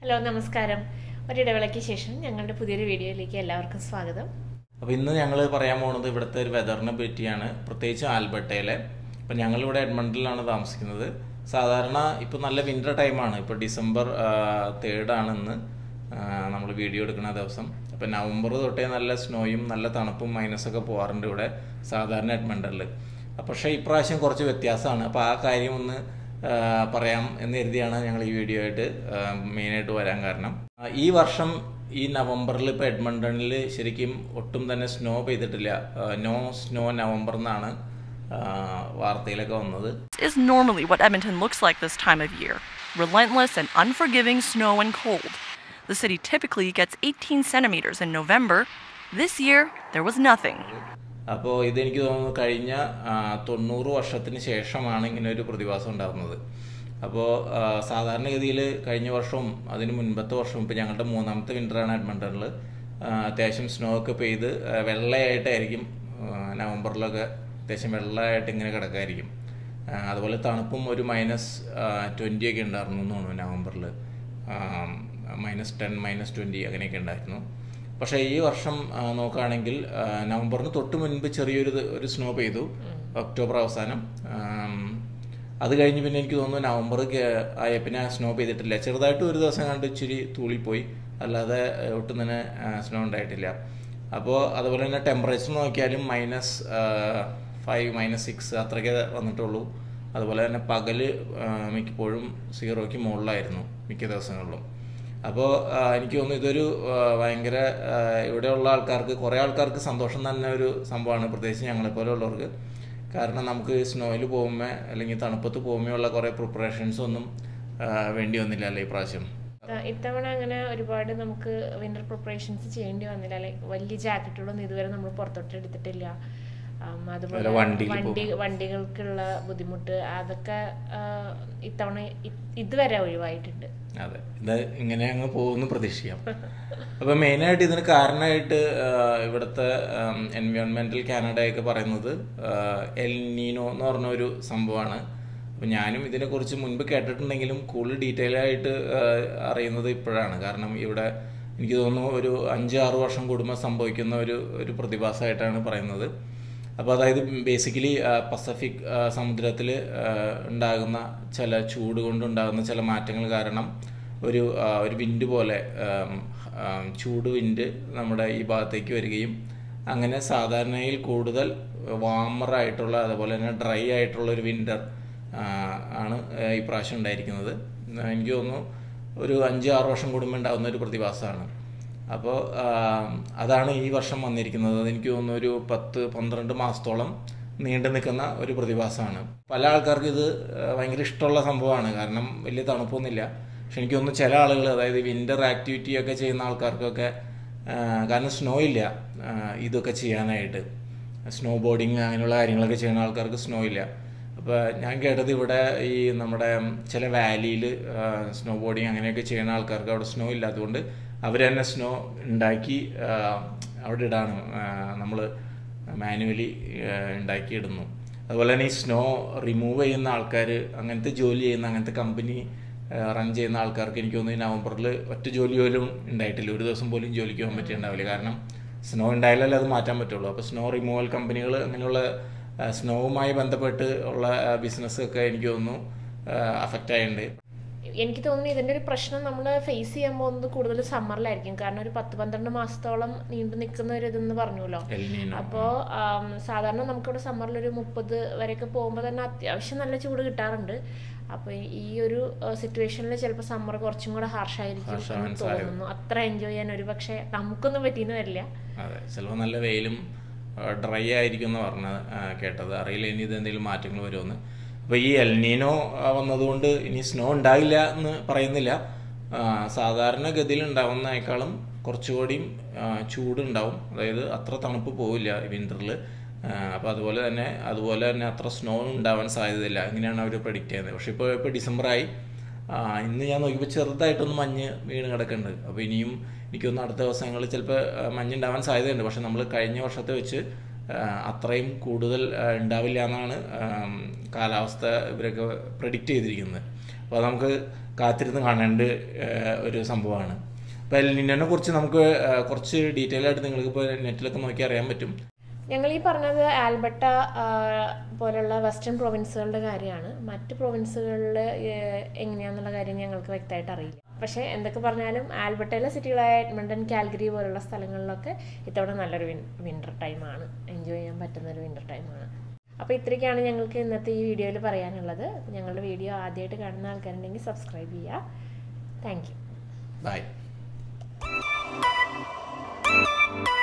Hello നമസ്കാരം ഒരിടവേളയ്ക്ക് ശേഷം ഞങ്ങളുടെ പുതിയൊരു വീഡിയോയിലേക്ക് എല്ലാവർക്കും സ്വാഗതം അപ്പോൾ ഇന്ന് ഞങ്ങൾ പറയാൻ പോകുന്നത് ഇവിടുത്തെ ഒരു വെതറിനെ പറ്റിയാണ് പ്രത്യേകിച്ച് ആൽബർട്ടയിലെ ഇപ്പം ഞങ്ങളിവിടെ എഡ്മണ്ടനിലാണ് താമസിക്കുന്നത് സാധാരണ ഇപ്പോൾ നല്ല വിൻ്റർ ടൈമാണ് ഇപ്പോൾ ഡിസംബർ തേർഡാണ് ഇന്ന് നമ്മൾ വീഡിയോ എടുക്കുന്ന ദിവസം അപ്പോൾ നവംബർ തൊട്ടേ നല്ല സ്നോയും നല്ല തണുപ്പും മൈനസൊക്കെ പോകാറുണ്ട് ഇവിടെ സാധാരണ എഡ്മണ്ടനിൽ പക്ഷേ ഇപ്രാവശ്യം കുറച്ച് വ്യത്യാസമാണ് അപ്പോൾ ആ കാര്യം ഒന്ന് ആ, പറയാം എന്ന് കരുതിയാണ് ഞങ്ങൾ ഈ വീഡിയോ ആയിട്ട് മെയിനായിട്ട് വരാൻ കാരണം ആ, ഈ വർഷം ഈ നവംബറിൽ ഇപ്പോൾ എഡ്മണ്ടണിൽ ശരിക്കും ഒട്ടും തന്നെ സ്നോ പെയ്തിട്ടില്ല നോ സ്നോ നവംബർ എന്നാണ് ആ, വാർത്തയിലൊക്കെ വന്നത് is normally what Edmonton looks like this time of year relentless and unforgiving snow and cold. The city typically gets 18 centimeters in November. This year, there was nothing. അപ്പോൾ ഇതെനിക്ക് തോന്നുന്നു കഴിഞ്ഞ ആ, തൊണ്ണൂറ് വർഷത്തിന് ശേഷമാണ് ഇങ്ങനെ ഒരു പ്രതിഭാസം ഉണ്ടാകുന്നത് അപ്പോൾ സാധാരണഗതിയിൽ കഴിഞ്ഞ വർഷവും അതിന് മുൻപത്തെ വർഷവും ഇപ്പോൾ ഞങ്ങളുടെ മൂന്നാമത്തെ വിൻ്ററാണ് എഡ്മണ്ടണിൽ അത്യാവശ്യം സ്നോ ഒക്കെ പെയ്ത് ആ, വെള്ളയായിട്ടായിരിക്കും ആ, നവംബറിലൊക്കെ അത്യാവശ്യം വെള്ളമായിട്ട് ഇങ്ങനെ കിടക്കായിരിക്കും ആ, അതുപോലെ തണുപ്പും ഒരു മൈനസ് ട്വൻറ്റി ഒക്കെ ഉണ്ടായിരുന്നു എന്ന് തോന്നുന്നു നവംബറിൽ മൈനസ് ടെൻ മൈനസ് ട്വൻറ്റി അങ്ങനെയൊക്കെ ഉണ്ടായിരുന്നു പക്ഷേ ഈ വർഷം ആ, നോക്കുകയാണെങ്കിൽ ആ, നവംബറിന് തൊട്ട് മുൻപ് ചെറിയൊരു ഇത് ഒരു സ്നോ പെയ്തു ഒക്ടോബർ അവസാനം ആം, അത് കഴിഞ്ഞ് പിന്നെ എനിക്ക് തോന്നുന്നു നവംബർ ആയ പിന്നെ സ്നോ പെയ്തിട്ടില്ല ചെറുതായിട്ട് ഒരു ദിവസം കണ്ട് ഇച്ചിരി തൂളിപ്പോയി അല്ലാതെ ആ, ഒട്ടും തന്നെ സ്നോ ഉണ്ടായിട്ടില്ല അപ്പോൾ അതുപോലെ തന്നെ ടെമ്പറേച്ചർ നോക്കിയാലും മൈനസ് ഫൈവ് മൈനസ് സിക്സ് അത്രയ്ക്കേ വന്നിട്ടുള്ളൂ അതുപോലെ തന്നെ പകല് ആ, മിക്കപ്പോഴും സീറോയ്ക്ക് മുകളിലായിരുന്നു മിക്ക ദിവസങ്ങളിലും അപ്പോൾ എനിക്ക് തോന്നുന്നു ഇതൊരു ആ, ഭയങ്കര ആ, ഇവിടെയുള്ള ആൾക്കാർക്ക് കുറേ ആൾക്കാർക്ക് സന്തോഷം തന്നെ ഒരു സംഭവമാണ് പ്രത്യേകിച്ച് ഞങ്ങളെപ്പോലെ ഉള്ളവർക്ക് കാരണം നമുക്ക് സ്നോയിൽ പോകുമ്പോൾ അല്ലെങ്കിൽ തണുപ്പത്ത് പോകുമ്പോൾ ഉള്ള കുറേ പ്രിപ്പറേഷൻസ് ഒന്നും ആ, വേണ്ടി വന്നില്ല അല്ലേ ഈ പ്രാവശ്യം ആ, ഇത്തവണ അങ്ങനെ ഒരുപാട് നമുക്ക് വിന്റർ പ്രിപ്പറേഷൻസ് ചെയ്യേണ്ടി വന്നില്ല ലൈക്ക് വലിയ ജാക്കറ്റുകളൊന്നും ഇതുവരെ നമ്മൾ പുറത്തോട്ട് എടുത്തിട്ടില്ല ആം, അതുപോലെ അതുപോലെ വണ്ടിയിൽ വണ്ടി വണ്ടികൾക്കുള്ള ബുദ്ധിമുട്ട് അതൊക്കെ ആ, ഇത്തവണ ഇ- ഇതുവരെ ഒഴിവായിട്ടുണ്ട് അതെ ഇത് ഇങ്ങനെ അങ്ങ് പോകുമെന്ന് പ്രതീക്ഷിക്കാം അപ്പോൾ മെയിനായിട്ട് ഇതിന് കാരണമായിട്ട് ആ, ഇവിടുത്തെ എൻവയോൺമെൻറ്റൽ കാനഡയൊക്കെ പറയുന്നത് എൽ നീനോ എന്ന് പറഞ്ഞ ഒരു സംഭവമാണ് അപ്പോൾ ഞാനും ഇതിനെക്കുറിച്ച് മുൻപ് കേട്ടിട്ടുണ്ടെങ്കിലും കൂടുതൽ ഡീറ്റെയിൽ ആയിട്ട് ആ, അറിയുന്നത് ഇപ്പോഴാണ് കാരണം ഇവിടെ എനിക്ക് തോന്നുന്നു ഒരു അഞ്ച് ആറ് വർഷം കൂടുമ്പോൾ സംഭവിക്കുന്ന ഒരു ഒരു പ്രതിഭാസമായിട്ടാണ് പറയുന്നത് അപ്പോൾ അതായത് ബേസിക്കലി പസഫിക് സമുദ്രത്തിൽ ഉണ്ടാകുന്ന ചില ചൂട് കൊണ്ടുണ്ടാകുന്ന ചില മാറ്റങ്ങൾ കാരണം ഒരു ആ, ഒരു വിൻഡ് പോലെ ആം, ആം, ചൂട് വിൻഡ് നമ്മുടെ ഈ ഭാഗത്തേക്ക് വരികയും അങ്ങനെ സാധാരണയിൽ കൂടുതൽ വാമറായിട്ടുള്ള അതുപോലെ തന്നെ ഡ്രൈ ആയിട്ടുള്ള ഒരു വിൻ്റർ ആണ് ആ, ഈ പ്രാവശ്യം ഉണ്ടായിരിക്കുന്നത് ആ, എനിക്ക് തോന്നുന്നു ഒരു അഞ്ച് ആറ് വർഷം കൂടുമ്പോൾ ഉണ്ടാകുന്ന ഒരു പ്രതിഭാസമാണ് അപ്പോൾ അതാണ് ഈ വർഷം വന്നിരിക്കുന്നത് അതെനിക്ക് തോന്നുന്നു ഒരു പത്ത് പന്ത്രണ്ട് മാസത്തോളം നീണ്ടു നിൽക്കുന്ന ഒരു പ്രതിഭാസമാണ് പല ആൾക്കാർക്കും ഇത് ആ, ഭയങ്കര ഇഷ്ടമുള്ള സംഭവമാണ് കാരണം വലിയ തണുപ്പൊന്നുമില്ല പക്ഷെ എനിക്ക് തോന്നുന്നു ചില ആളുകൾ അതായത് വിൻ്റർ ആക്ടിവിറ്റി ഒക്കെ ചെയ്യുന്ന ആൾക്കാർക്കൊക്കെ ആ, കാരണം സ്നോ ഇല്ല ആ, ഇതൊക്കെ ചെയ്യാനായിട്ട് സ്നോ ബോർഡിങ് അങ്ങനെയുള്ള കാര്യങ്ങളൊക്കെ ചെയ്യുന്ന ആൾക്കാർക്ക് സ്നോ ഇല്ല അപ്പോൾ ഞാൻ കേട്ടത് ഇവിടെ ഈ നമ്മുടെ ചില വാലിയിൽ സ്നോ ബോർഡിങ് അങ്ങനെയൊക്കെ ചെയ്യുന്ന ആൾക്കാർക്ക് അവിടെ സ്നോ ഇല്ലാത്തതുകൊണ്ട് അവർ തന്നെ സ്നോ ഉണ്ടാക്കി ആ, അവിടെ ഇടാണ് നമ്മൾ മാനുവലി ഉണ്ടാക്കി ഇടുന്നു അതുപോലെ തന്നെ ഈ സ്നോ റിമൂവ് ചെയ്യുന്ന ആൾക്കാർ അങ്ങനത്തെ ജോലി ചെയ്യുന്ന അങ്ങനത്തെ കമ്പനി റൺ ചെയ്യുന്ന ആൾക്കാർക്ക് എനിക്ക് തോന്നുന്നു ഈ നവംബറിൽ ഒറ്റ ജോലി പോലും ഉണ്ടായിട്ടില്ല ഒരു ദിവസം പോലും ജോലിക്ക് പോകാൻ പറ്റിയിട്ടുണ്ടാവില്ല കാരണം സ്നോ ഉണ്ടായാലല്ലേ അത് മാറ്റാൻ പറ്റുള്ളൂ അപ്പോൾ സ്നോ റിമൂവൽ കമ്പനികൾ അങ്ങനെയുള്ള ആ, സ്നോവുമായി ബന്ധപ്പെട്ട് ഉള്ള ബിസിനസ് ഒക്കെ എനിക്ക് തോന്നുന്നു അഫക്റ്റ് ആയിട്ടുണ്ട് എനിക്ക് തോന്നുന്നു ഇതിന്റെ ഒരു പ്രശ്നം നമ്മൾ ഫേസ് ചെയ്യാൻ പോകുന്നത് കൂടുതൽ സമ്മറിലായിരിക്കും കാരണം ഒരു പത്ത് പന്ത്രണ്ട് മാസത്തോളം നീണ്ടു നിൽക്കുന്ന ഒരു ഇതെന്ന് പറഞ്ഞല്ലോ El Nino. അപ്പോൾ സാധാരണ നമുക്കിവിടെ സമ്മറിൽ ഒരു മുപ്പത് വരെയൊക്കെ പോകുമ്പോൾ തന്നെ അത്യാവശ്യം നല്ല ചൂട് കിട്ടാറുണ്ട് അപ്പോൾ ഈ ഒരു സിറ്റുവേഷനിൽ ചിലപ്പോൾ സമ്മർ കുറച്ചും കൂടെ ഹാർഷായിരിക്കും Harsh എന്ന് ആവാൻ സാധ്യത. തോന്നുന്നു അത്ര എൻജോയ് ചെയ്യാൻ ഒരു പക്ഷേ നമുക്കൊന്നും പറ്റിയെന്ന് വരില്ല അതെ ചിലപ്പോൾ നല്ല വെയിലും ഡ്രൈ ആയിരിക്കും എന്ന് പറഞ്ഞത് ആ, കേട്ടത് അറിയില്ല ഇനി ഇത് എന്തെങ്കിലും മാറ്റങ്ങൾ വരുമെന്ന് അപ്പോൾ ഈ എൽനീനോ വന്നതുകൊണ്ട് ഇനി സ്നോ ഉണ്ടാകില്ല എന്ന് പറയുന്നില്ല ആ, സാധാരണ ഗതിയിൽ ഉണ്ടാവുന്നതിനേക്കാളും കുറച്ചുകൂടിയും ആ, ചൂടുണ്ടാവും അതായത് അത്ര തണുപ്പ് പോവില്ല വിൻ്ററിൽ അപ്പോൾ അതുപോലെ തന്നെ അതുപോലെ തന്നെ അത്ര സ്നോ ഉണ്ടാവാൻ സാധ്യതയില്ല ഇങ്ങനെയാണ് അവർ പ്രഡിക്റ്റ് ചെയ്യുന്നത് പക്ഷേ ഇപ്പോൾ ഇപ്പോൾ ഡിസംബറായി ആ, ഇന്ന് ഞാൻ നോക്കിയപ്പോൾ ചെറുതായിട്ടൊന്ന് മഞ്ഞ് വീണ് കിടക്കുന്നുണ്ട് അപ്പോൾ ഇനിയും എനിക്കൊന്ന് അടുത്ത ദിവസങ്ങളിൽ ചിലപ്പോൾ മഞ്ഞ് ഉണ്ടാവാൻ സാധ്യതയുണ്ട് പക്ഷെ നമ്മൾ കഴിഞ്ഞ വർഷത്തെ വെച്ച് ആ, അത്രയും കൂടുതൽ ആ, ഉണ്ടാവില്ല എന്നാണ് ആം, കാലാവസ്ഥ ഇവരൊക്കെ പ്രഡിക്റ്റ് ചെയ്തിരിക്കുന്നത് അപ്പോൾ അത് നമുക്ക് കാത്തിരുന്ന് കാണേണ്ട ഏഹ്, ഒരു സംഭവമാണ് അപ്പോൾ എൽനിനെ കുറിച്ച് നമുക്ക് ഏഹ്, കുറച്ച് ഡീറ്റെയിൽ ആയിട്ട് നിങ്ങൾക്ക് ഇപ്പോൾ നെറ്റിലൊക്കെ നോക്കി അറിയാൻ പറ്റും ഞങ്ങൾ ഈ പറഞ്ഞത് ആൽബർട്ട ആ, പോലുള്ള വെസ്റ്റേൺ പ്രൊവിൻസുകളുടെ കാര്യമാണ് മറ്റ് പ്രൊവിൻസുകളിൽ എങ്ങനെയാണെന്നുള്ള കാര്യം ഞങ്ങൾക്ക് വ്യക്തമായിട്ട് അറിയില്ല പക്ഷേ എന്തൊക്കെ പറഞ്ഞാലും ആൽബർട്ടയിലെ സിറ്റികളായ എഡ്മണ്ടൻ കാൽഗരി പോലുള്ള സ്ഥലങ്ങളിലൊക്കെ ഇത്തവണ നല്ലൊരു വിൻ വിൻ്റർ ടൈമാണ് എൻജോയ് ചെയ്യാൻ പറ്റുന്ന ഒരു വിൻ്റർ ടൈമാണ് അപ്പോൾ ഇത്രയൊക്കെയാണ് ഞങ്ങൾക്ക് ഇന്നത്തെ ഈ വീഡിയോയിൽ പറയാനുള്ളത് ഞങ്ങളുടെ വീഡിയോ ആദ്യമായിട്ട് കാണുന്ന ആൾക്കാരുണ്ടെങ്കിൽ സബ്സ്ക്രൈബ് ചെയ്യുക താങ്ക് യു ബൈ